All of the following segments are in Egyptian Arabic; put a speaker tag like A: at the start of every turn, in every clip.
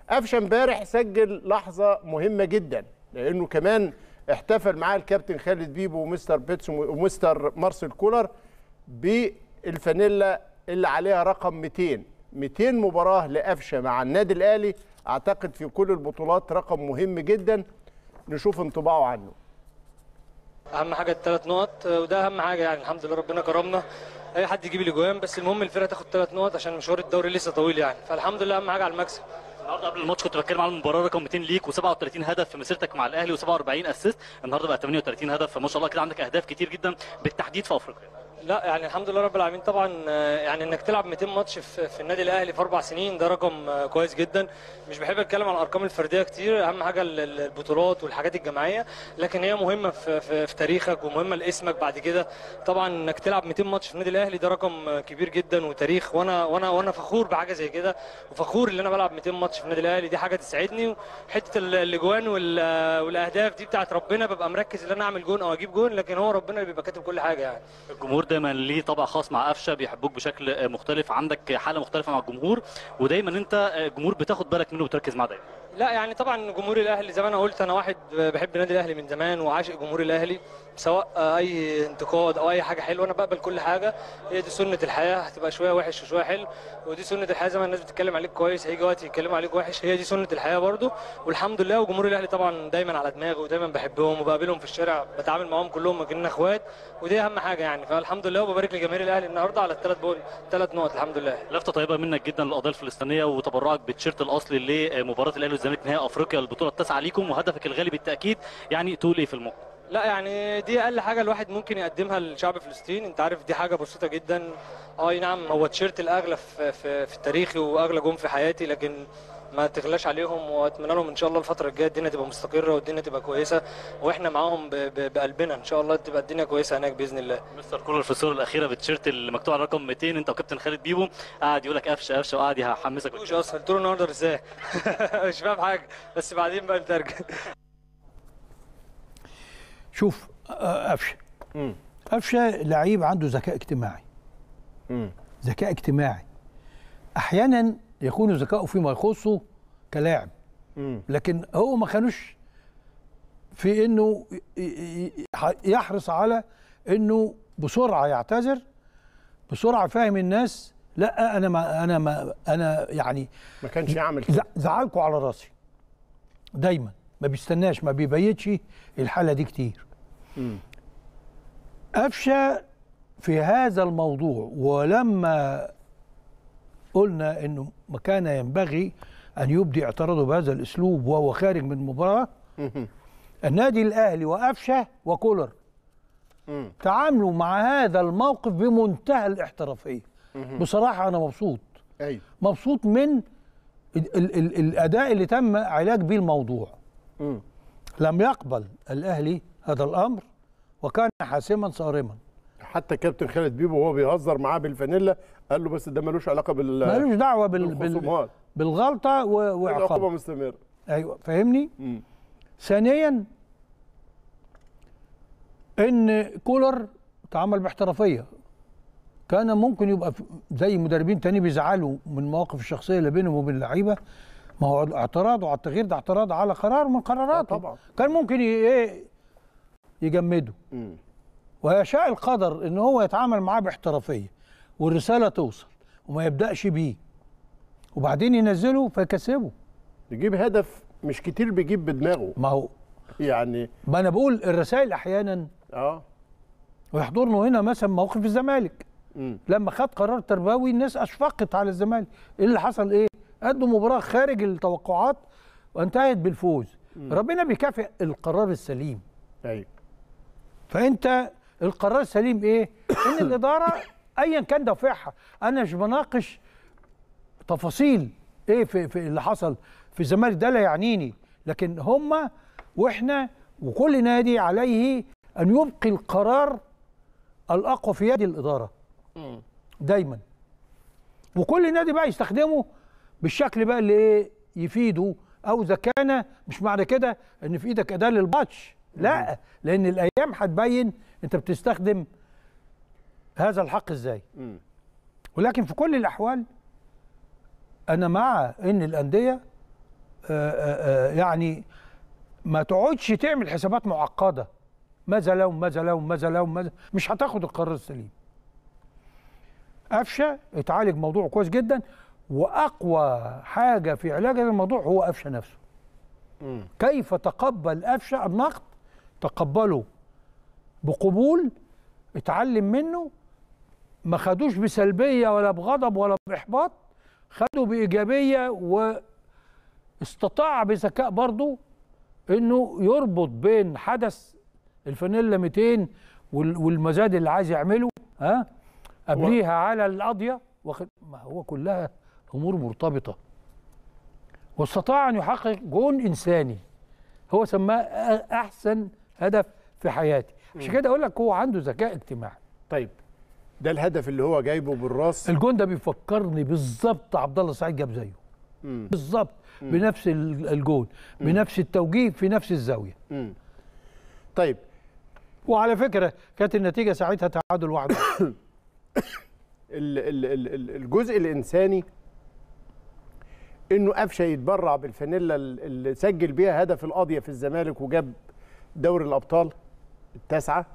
A: قفشه امبارح سجل لحظه مهمه جدا لانه كمان احتفل معاه الكابتن خالد بيبو ومستر بيتس ومستر مارسيل كولر بالفانيلا اللي عليها رقم 200 200 مباراه لقفشه مع النادي الاهلي اعتقد في كل البطولات رقم مهم جدا نشوف انطباعه عنه
B: اهم حاجه الثلاث نقط وده اهم حاجه يعني الحمد لله ربنا كرمنا اي حد يجيب الاجوان بس المهم الفرقه تاخد ثلاث نقط عشان مشوار الدوري لسه طويل يعني فالحمد لله اهم حاجه على المكسب
C: النهارده قبل الماتش كنت بتكلم على المباراه رقم 200 ليك و37 هدف في مسيرتك مع الاهلي و47 اسيست النهارده بقى 38 هدف فما شاء الله كده عندك اهداف كتير جدا بالتحديد في افريقيا
B: لا يعني الحمد لله رب العالمين طبعا آه، يعني انك تلعب 200 ماتش في, في النادي الاهلي في اربع سنين ده رقم آه، كويس جدا مش بحب اتكلم عن الارقام الفرديه كتير اهم حاجه ال- ال- البطولات والحاجات الجماعيه لكن هي مهمه في, في, في تاريخك ومهمه لاسمك بعد كده طبعا انك تلعب 200 ماتش في النادي الاهلي ده رقم آه، كبير جدا وتاريخ وانا وانا وانا فخور بحاجه زي كده وفخور ان انا بلعب 200 ماتش في النادي الاهلي دي حاجه تسعدني وحته ال- الاجوان وال- آه، والاهداف دي بتاعت ربنا ببقى مركز ان انا اعمل جون او اجيب جون لكن هو ربنا اللي بيبقى كاتب كل حاجه يعني
C: الجمهور دايما ليه طبع خاص مع قفشه بيحبوك بشكل مختلف عندك حاله مختلفه مع الجمهور ودايما انت الجمهور بتاخد بالك منه وتركز معاه دايما
B: لا يعني طبعا جمهور الاهلي زي ما انا قلت انا واحد بحب النادي الاهلي من زمان وعاشق جمهور الاهلي سواء اي انتقاد او اي حاجه حلوه انا بقبل كل حاجه هي دي سنه الحياه هتبقى شويه وحش وشويه حلو ودي سنه الحياه زي ما الناس بتتكلم عليك كويس هيجي وقت يتكلموا عليك وحش هي دي سنه الحياه برضو والحمد لله وجمهور الاهلي طبعا دايما على دماغي ودايما بحبهم وبقابلهم في الشارع بتعامل معاهم كلهم كأننا اخوات ودي اهم حاجه يعني فالحمد لله وببارك لجماهير الاهلي النهارده على الثلاث بول ثلاث نقط الحمد لله
C: لفته طيبه منك جدا للقضيه الفلسطينيه وتبرعك بالتيشيرت الاصلي لمباراه الاهلي والزمالك نهائي افريقيا البطوله التاسعه ليكم وهدفك الغالي بالتاكيد يعني تقول ايه في الموقف
B: لا يعني دي اقل حاجه الواحد ممكن يقدمها لشعب فلسطين انت عارف دي حاجه بسيطه جدا اه أي نعم هو التيشيرت الاغلى في, في, في تاريخي واغلى جون في حياتي لكن ما تغلاش عليهم واتمنى لهم ان شاء الله الفتره الجايه الدنيا تبقى مستقره والدنيا تبقى كويسه واحنا معاهم ب- ب- بقلبنا ان شاء الله تبقى الدنيا كويسه هناك باذن الله
C: مستر كولر في الصوره الاخيره بالتيشيرت اللي مكتوب على رقم 200 انت وكابتن خالد بيبو قاعد يقول لك قفشه قفشه وقاعد يحمسك
B: مش اصلا قلت له النهارده ازاي مش فاهم حاجه بس بعدين بقى نترجم
D: شوف آه، قفشه
A: مم.
D: قفشه لعيب عنده ذكاء اجتماعي
A: مم.
D: ذكاء اجتماعي احيانا يكون ذكاؤه فيما يخصه كلاعب
A: مم.
D: لكن هو ما كانوش في انه ي- ي- ي- يحرص على انه بسرعه يعتذر بسرعه يفهم الناس لا انا ما انا ما انا يعني
A: ما كانش يعمل كده
D: ز- زعلكوا على راسي دايما ما بيستناش ما بيبيتش الحاله دي كتير
A: مم.
D: قفشه في هذا الموضوع ولما قلنا انه ما كان ينبغي ان يبدي اعتراضه بهذا الاسلوب وهو خارج من المباراه
A: مم.
D: النادي الاهلي وقفشه وكولر
A: مم.
D: تعاملوا مع هذا الموقف بمنتهى الاحترافيه بصراحه انا مبسوط
A: ايوه
D: مبسوط من ال ال ال الاداء اللي تم علاج به الموضوع
A: مم.
D: لم يقبل الاهلي هذا الامر وكان حاسما صارما
A: حتى كابتن خالد بيبو وهو بيهزر معاه بالفانيلا قال له بس ده ملوش علاقه بال
D: مالوش دعوه بال بال
A: بالخصومات
D: بالغلطه و-
A: العقوبه
D: وعقاب
A: مستمره
D: ايوه فاهمني
A: مم.
D: ثانيا ان كولر تعامل باحترافيه كان ممكن يبقى في- زي مدربين تاني بيزعلوا من المواقف الشخصيه اللي بينهم وبين اللعيبه ما هو اعتراضه على التغيير ده اعتراض على قرار من قراراته
A: آه طبعا.
D: كان ممكن ي- ايه يجمده
A: مم.
D: ويشاء القدر ان هو يتعامل معاه باحترافيه والرساله توصل وما يبداش بيه وبعدين ينزله فيكسبه
A: يجيب هدف مش كتير بيجيب بدماغه
D: ما هو
A: يعني
D: ما انا بقول الرسائل احيانا
A: اه
D: ويحضرنا هنا مثلا موقف الزمالك
A: مم.
D: لما خد قرار تربوي الناس اشفقت على الزمالك ايه اللي حصل ايه ادوا مباراه خارج التوقعات وانتهت بالفوز ربنا بيكافئ القرار السليم
A: ايوه
D: فانت القرار السليم ايه ان الاداره ايا كان دوافعها انا مش بناقش تفاصيل ايه في, في اللي حصل في الزمالك ده لا يعنيني لكن هم واحنا وكل نادي عليه ان يبقي القرار الاقوى في يد الاداره دايما وكل نادي بقى يستخدمه بالشكل بقى اللي ايه يفيده او اذا كان مش معنى كده ان في ايدك اداه للماتش لا لان الايام هتبين انت بتستخدم هذا الحق ازاي
A: مم.
D: ولكن في كل الاحوال انا مع ان الانديه آه، آه، آه، يعني ما تقعدش تعمل حسابات معقده ماذا لو ماذا لو ماذا لو ماذا مش هتاخد القرار السليم قفشه اتعالج موضوع كويس جدا واقوى حاجه في علاج هذا الموضوع هو قفشه نفسه كيف تقبل قفشه النقد تقبله بقبول اتعلم منه ما خدوش بسلبيه ولا بغضب ولا باحباط خدوا بايجابيه واستطاع بذكاء برضه انه يربط بين حدث الفانيلا 200 وال- والمزاد اللي عايز يعمله ها قبليها على القضيه واخد ما هو كلها امور مرتبطه واستطاع ان يحقق جون انساني هو سماه أ- احسن هدف في حياتي عشان كده اقول لك هو عنده ذكاء اجتماعي
A: طيب ده الهدف اللي هو جايبه بالراس
D: الجون ده بيفكرني بالظبط عبد الله سعيد جاب زيه
A: مم.
D: بالظبط بنفس ال- الجون بنفس التوجيه في نفس الزاويه
A: مم. طيب
D: وعلى فكره كانت النتيجه ساعتها تعادل واحد واحد.
A: ال- ال- ال- ال- الجزء الانساني انه قفشه يتبرع بالفانيلا ال- اللي سجل بيها هدف القاضيه في الزمالك وجاب دوري الابطال التاسعه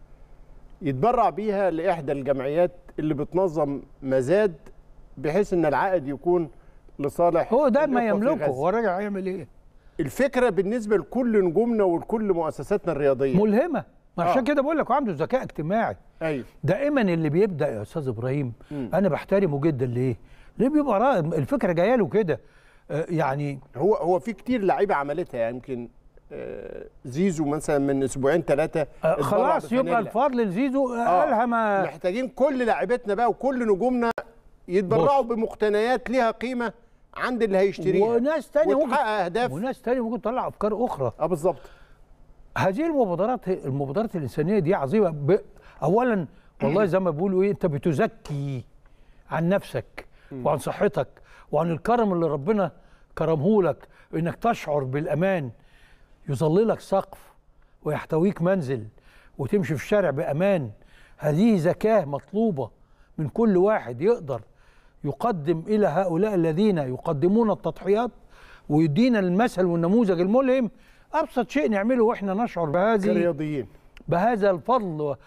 A: يتبرع بيها لاحدى الجمعيات اللي بتنظم مزاد بحيث ان العائد يكون لصالح
D: هو ده ما
A: الإخوة في
D: يملكه
A: غزة.
D: هو راجع هيعمل ايه
A: الفكره بالنسبه لكل نجومنا ولكل مؤسساتنا الرياضيه
D: ملهمه ما عشان
A: آه.
D: كده بقول لك هو عنده ذكاء اجتماعي
A: ايوه
D: دائما اللي بيبدا يا استاذ ابراهيم
A: مم.
D: انا بحترمه جدا ليه ليه بيبقى رائع الفكره جايه له كده آه، يعني
A: هو هو في كتير لعيبه عملتها يعني يمكن آه، زيزو مثلا من اسبوعين ثلاثه
D: آه، خلاص يبقى الفضل لزيزو آه، قالها ما
A: محتاجين كل لاعيبتنا بقى وكل نجومنا يتبرعوا بمقتنيات ليها قيمه عند اللي هيشتريها
D: وناس تانية ممكن
A: وتحقق اهداف
D: وناس تانية ممكن تطلع افكار اخرى
A: اه بالظبط
D: هذه المبادرات المبادرات الانسانيه دي عظيمه ب... اولا والله زي ما بيقولوا ايه انت بتزكي عن نفسك وعن صحتك وعن الكرم اللي ربنا كرمه لك انك تشعر بالامان يظللك سقف ويحتويك منزل وتمشي في الشارع بامان هذه زكاه مطلوبه من كل واحد يقدر يقدم الى هؤلاء الذين يقدمون التضحيات ويدينا المثل والنموذج الملهم ابسط شيء نعمله واحنا نشعر بهذه
A: كرياضيين
D: بهذا الفضل و-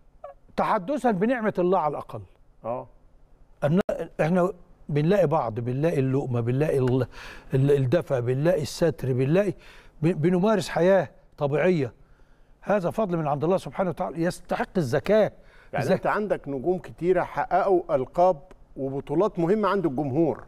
D: تحدثا بنعمه الله على الاقل
A: اه
D: أن احنا بنلاقي بعض بنلاقي اللقمه بنلاقي ال- ال- الدفى بنلاقي الستر بنلاقي ب- بنمارس حياه طبيعيه هذا فضل من عند الله سبحانه وتعالى يستحق الزكاه
A: يعني
D: الزكاة.
A: انت عندك نجوم كتيره حققوا القاب وبطولات مهمه عند الجمهور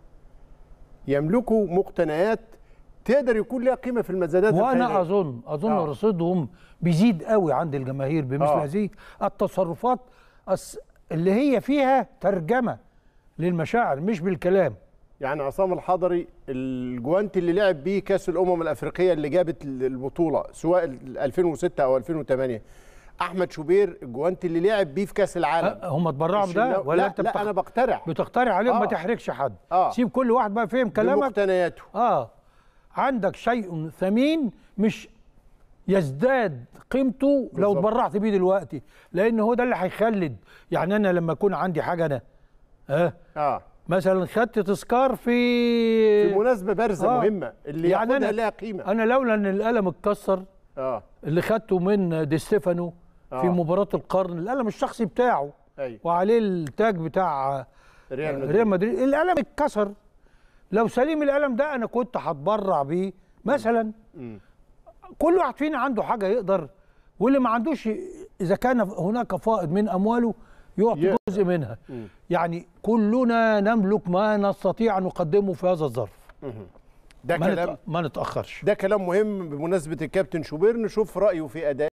A: يملكوا مقتنيات تقدر يكون لها قيمه في المزادات
D: وانا
A: الخيرية.
D: اظن اظن
A: آه.
D: رصيدهم بيزيد قوي عند الجماهير بمثل
A: آه.
D: هذه التصرفات الس- اللي هي فيها ترجمه للمشاعر مش بالكلام
A: يعني عصام الحضري الجوانتي اللي لعب بيه كاس الامم الافريقيه اللي جابت البطوله سواء ال 2006 او 2008 احمد شوبير الجوانتي اللي لعب بيه في كاس العالم
D: أه، هم اتبرعوا بده
A: الشناوي-
D: ولا
A: لا
D: انت
A: لا
D: بتخ-
A: انا بقترح
D: بتقترح عليهم ما
A: آه.
D: تحرجش حد
A: آه.
D: سيب كل واحد بقى فهم كلامك
A: بمقتنياته
D: اه عندك شيء ثمين مش يزداد قيمته لو
A: بالظبط.
D: اتبرعت بيه دلوقتي لان هو ده اللي هيخلد يعني انا لما يكون عندي حاجه انا اه
A: اه
D: مثلا خدت تذكار في
A: في مناسبه بارزه
D: آه.
A: مهمه اللي
D: يعني
A: ياخدها
D: أنا-
A: لها قيمه
D: انا لولا ان القلم اتكسر
A: اه
D: اللي خدته من دي ستيفانو في
A: آه.
D: مباراه القرن القلم الشخصي بتاعه
A: ايوه
D: وعليه التاج بتاع
A: ريال مدريد
D: ريال مدريد القلم اتكسر لو سليم القلم ده انا كنت هتبرع بيه مثلا
A: مم.
D: كل واحد فينا عنده حاجه يقدر واللي ما عندوش اذا كان هناك فائض من امواله يعطي
A: يقدر.
D: جزء منها
A: مم.
D: يعني كلنا نملك ما نستطيع ان نقدمه في هذا الظرف
A: ده
D: ما,
A: كلام
D: نت... ما نتاخرش
A: ده كلام مهم بمناسبه الكابتن شوبير نشوف رايه في اداء